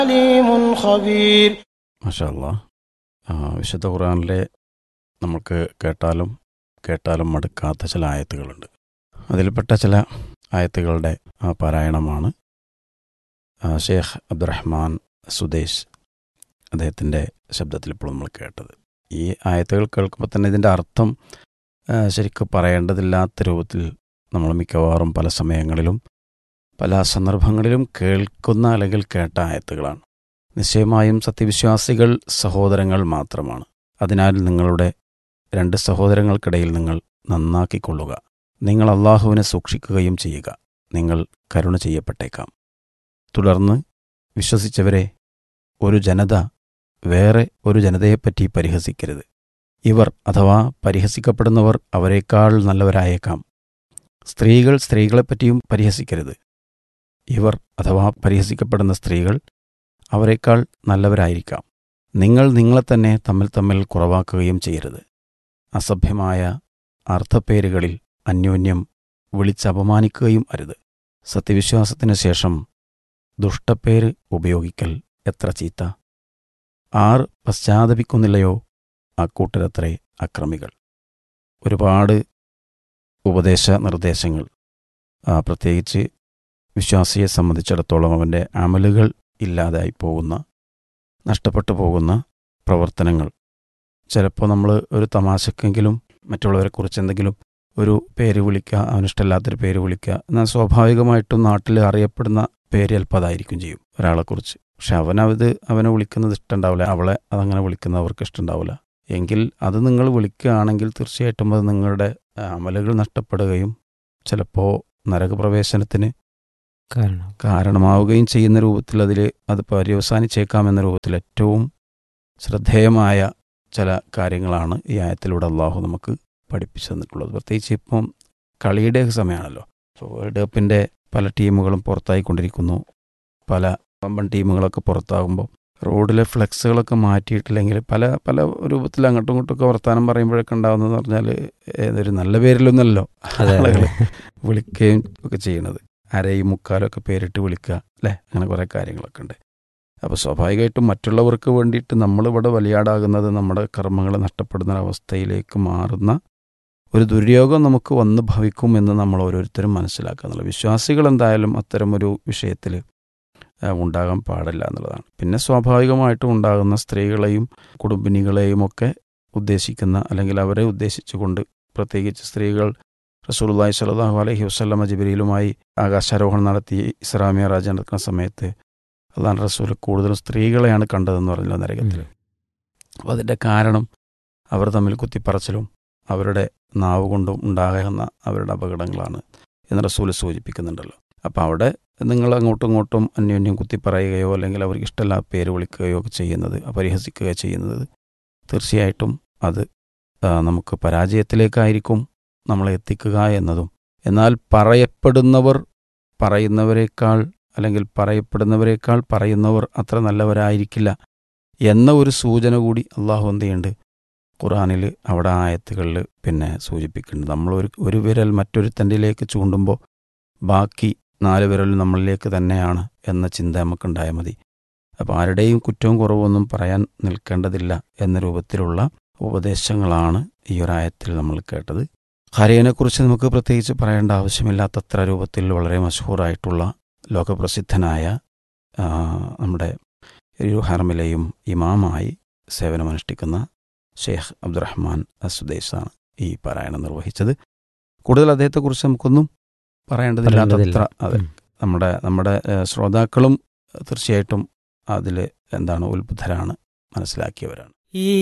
عليم خبير മഷാല്ല വിശുദ്ധ ഖുറാനിലെ നമുക്ക് കേട്ടാലും കേട്ടാലും മടുക്കാത്ത ചില ആയത്തുകളുണ്ട് അതിൽപ്പെട്ട ചില ആയത്തുകളുടെ ആ പാരായണമാണ് ആ, ഷേഖ് അബ്ദുറഹ്മാൻ സുദേശ് അദ്ദേഹത്തിൻ്റെ ശബ്ദത്തിൽ ഇപ്പോൾ നമ്മൾ കേട്ടത് ഈ ആയത്തുകൾ കേൾക്കുമ്പോൾ തന്നെ ഇതിൻ്റെ അർത്ഥം ആ, ശരിക്കും പറയേണ്ടതില്ലാത്ത രൂപത്തിൽ നമ്മൾ മിക്കവാറും പല സമയങ്ങളിലും പല സന്ദർഭങ്ങളിലും കേൾക്കുന്ന അല്ലെങ്കിൽ കേട്ട ആയത്തുകളാണ് നിശ്ചയമായും സത്യവിശ്വാസികൾ സഹോദരങ്ങൾ മാത്രമാണ് അതിനാൽ നിങ്ങളുടെ രണ്ട് സഹോദരങ്ങൾക്കിടയിൽ നിങ്ങൾ നന്നാക്കിക്കൊള്ളുക നിങ്ങൾ അള്ളാഹുവിനെ സൂക്ഷിക്കുകയും ചെയ്യുക നിങ്ങൾ കരുണ ചെയ്യപ്പെട്ടേക്കാം തുടർന്ന് വിശ്വസിച്ചവരെ ഒരു ജനത വേറെ ഒരു ജനതയെപ്പറ്റി പരിഹസിക്കരുത് ഇവർ അഥവാ പരിഹസിക്കപ്പെടുന്നവർ അവരെക്കാൾ നല്ലവരായേക്കാം സ്ത്രീകൾ സ്ത്രീകളെപ്പറ്റിയും പരിഹസിക്കരുത് ഇവർ അഥവാ പരിഹസിക്കപ്പെടുന്ന സ്ത്രീകൾ അവരെക്കാൾ നല്ലവരായിരിക്കാം നിങ്ങൾ നിങ്ങളെ തന്നെ തമ്മിൽ തമ്മിൽ കുറവാക്കുകയും ചെയ്യരുത് അസഭ്യമായ അർത്ഥപ്പേരുകളിൽ അന്യോന്യം വിളിച്ചപമാനിക്കുകയും അരുത് സത്യവിശ്വാസത്തിനു ശേഷം ദുഷ്ടപ്പേര് ഉപയോഗിക്കൽ എത്ര ചീത്ത ആർ പശ്ചാത്തപിക്കുന്നില്ലയോ അക്കൂട്ടരത്രേ അക്രമികൾ ഒരുപാട് ഉപദേശ നിർദ്ദേശങ്ങൾ ആ, പ്രത്യേകിച്ച് വിശ്വാസിയെ സംബന്ധിച്ചിടത്തോളം അവൻ്റെ അമലുകൾ ഇല്ലാതായി പോകുന്ന നഷ്ടപ്പെട്ടു പോകുന്ന പ്രവർത്തനങ്ങൾ ചിലപ്പോൾ നമ്മൾ ഒരു തമാശക്കെങ്കിലും മറ്റുള്ളവരെക്കുറിച്ച് എന്തെങ്കിലും ഒരു പേര് വിളിക്കുക അവനിഷ്ടമില്ലാത്തൊരു പേര് വിളിക്കുക എന്നാൽ സ്വാഭാവികമായിട്ടും നാട്ടിൽ അറിയപ്പെടുന്ന പേര് ചിലപ്പോൾ അതായിരിക്കും ചെയ്യും ഒരാളെക്കുറിച്ച് പക്ഷെ അവനത് അവനെ വിളിക്കുന്നത് ഇഷ്ടമുണ്ടാവില്ല അവളെ അതങ്ങനെ വിളിക്കുന്നത് അവർക്ക് ഇഷ്ടമുണ്ടാവില്ല എങ്കിൽ അത് നിങ്ങൾ വിളിക്കുകയാണെങ്കിൽ തീർച്ചയായിട്ടും അത് നിങ്ങളുടെ ആ, അമലുകൾ നഷ്ടപ്പെടുകയും ചിലപ്പോൾ നരകപ്രവേശനത്തിന് കാരണം കാരണമാവുകയും ചെയ്യുന്ന രൂപത്തിൽ അതിൽ അത് പര്യവസാനിച്ചേക്കാമെന്ന രൂപത്തിൽ ഏറ്റവും ശ്രദ്ധേയമായ ചില കാര്യങ്ങളാണ് ഈ ആയത്തിലൂടെ അള്ളാഹു നമുക്ക് പഠിപ്പിച്ചു തന്നിട്ടുള്ളത് പ്രത്യേകിച്ച് ഇപ്പം കളിയുടെ സമയമാണല്ലോ സോ വേൾഡ് കപ്പിൻ്റെ പല ടീമുകളും പുറത്തായിക്കൊണ്ടിരിക്കുന്നു പല വമ്പൻ ടീമുകളൊക്കെ പുറത്താകുമ്പോൾ റോഡിലെ ഫ്ലെക്സുകളൊക്കെ മാറ്റിയിട്ടില്ലെങ്കിൽ പല പല രൂപത്തിൽ അങ്ങോട്ടും ഇങ്ങോട്ടും വർത്തമാനം പറയുമ്പോഴൊക്കെ ഉണ്ടാകുന്നതെന്ന് പറഞ്ഞാൽ ഏതൊരു നല്ല പേരിലൊന്നല്ലോ അതെ ആളുകൾ വിളിക്കുകയും ഒക്കെ ചെയ്യണത് അരയും മുക്കാലും ഒക്കെ പേരിട്ട് വിളിക്കുക അല്ലേ അങ്ങനെ കുറേ കാര്യങ്ങളൊക്കെ ഉണ്ട് അപ്പോൾ സ്വാഭാവികമായിട്ടും മറ്റുള്ളവർക്ക് വേണ്ടിയിട്ട് നമ്മളിവിടെ വലിയാടാകുന്നത് നമ്മുടെ കർമ്മങ്ങൾ നഷ്ടപ്പെടുന്ന അവസ്ഥയിലേക്ക് മാറുന്ന ഒരു ദുര്യോഗം നമുക്ക് വന്ന് ഭവിക്കും എന്ന് നമ്മൾ ഓരോരുത്തരും മനസ്സിലാക്കുക എന്നുള്ളത് വിശ്വാസികൾ എന്തായാലും അത്തരമൊരു വിഷയത്തിൽ ഉണ്ടാകാൻ പാടില്ല എന്നുള്ളതാണ് പിന്നെ സ്വാഭാവികമായിട്ടും ഉണ്ടാകുന്ന സ്ത്രീകളെയും കുടുംബിനികളെയും ഒക്കെ ഉദ്ദേശിക്കുന്ന അല്ലെങ്കിൽ അവരെ ഉദ്ദേശിച്ചുകൊണ്ട് പ്രത്യേകിച്ച് സ്ത്രീകൾ റസൂലുള്ളാഹി സ്വല്ലല്ലാഹു അലൈഹി വസല്ലമ ജിബ്രീലുമായി ആകാശാരോഹണം നടത്തി ഇസ്ലാമിയ രാജ നടക്കുന്ന സമയത്ത് അള്ളാൻ റസൂൽ കൂടുതലും സ്ത്രീകളെയാണ് കണ്ടതെന്ന് പറഞ്ഞല്ലോ നരകത്തിൽ അപ്പോൾ അതിൻ്റെ കാരണം അവർ തമ്മിൽ കുത്തിപ്പറച്ചിലും അവരുടെ നാവ് കൊണ്ടും ഉണ്ടാകുന്ന അവരുടെ അപകടങ്ങളാണ് എന്ന് റസൂൽ സൂചിപ്പിക്കുന്നുണ്ടല്ലോ അപ്പോൾ അവിടെ നിങ്ങൾ അങ്ങോട്ടും ഇങ്ങോട്ടും അന്യോന്യം കുത്തിപ്പറയുകയോ അല്ലെങ്കിൽ അവർക്ക് ഇഷ്ടമില്ലാത്ത പേര് വിളിക്കുകയോ ഒക്കെ ചെയ്യുന്നത് പരിഹസിക്കുകയോ ചെയ്യുന്നത് തീർച്ചയായിട്ടും അത് ആ, നമുക്ക് പരാജയത്തിലേക്കായിരിക്കും നമ്മളെ എത്തിക്കുക എന്നതും എന്നാൽ പറയപ്പെടുന്നവർ പറയുന്നവരെക്കാൾ അല്ലെങ്കിൽ പറയപ്പെടുന്നവരെക്കാൾ പറയുന്നവർ അത്ര നല്ലവരായിരിക്കില്ല എന്ന ഒരു സൂചന കൂടി അള്ളാഹു എന്ത് ചെയ്യുന്നുണ്ട് ഖുറാനിൽ അവിടെ ആയത്തുകളിൽ പിന്നെ സൂചിപ്പിക്കുന്നുണ്ട് നമ്മൾ ഒരു ഒരു വിരൽ മറ്റൊരുത്തൻ്റെയിലേക്ക് ചൂണ്ടുമ്പോൾ ബാക്കി നാല് വിരൽ നമ്മളിലേക്ക് തന്നെയാണ് എന്ന ചിന്ത നമുക്കുണ്ടായാൽ മതി അപ്പോൾ ആരുടെയും കുറ്റവും കുറവൊന്നും പറയാൻ നിൽക്കേണ്ടതില്ല എന്ന രൂപത്തിലുള്ള ഉപദേശങ്ങളാണ് ഈ ഒരു ആയത്തിൽ നമ്മൾ കേട്ടത് ഹരിയനെക്കുറിച്ച് നമുക്ക് പ്രത്യേകിച്ച് പറയേണ്ട ആവശ്യമില്ലാത്തത്ര രൂപത്തിൽ വളരെ മഷഹൂറായിട്ടുള്ള ലോകപ്രസിദ്ധനായ ആ, നമ്മുടെ ഒരു ഹർമിലെയും ഇമാമായി സേവനമനുഷ്ഠിക്കുന്ന ഷെയ്ഖ് അബ്ദുറഹ്മാൻ അസുദേശാണ് ഈ പാരായണം നിർവഹിച്ചത് കൂടുതൽ അദ്ദേഹത്തെക്കുറിച്ച് നമുക്കൊന്നും പറയേണ്ടതില്ലാത്തത്ര അതെ ഉം. നമ്മുടെ നമ്മുടെ ഏഹ്, ശ്രോതാക്കളും തീർച്ചയായിട്ടും അതിൽ എന്താണ് ഉത്ബുദ്ധരാണ് മനസ്സിലാക്കിയവരാണ് ഈ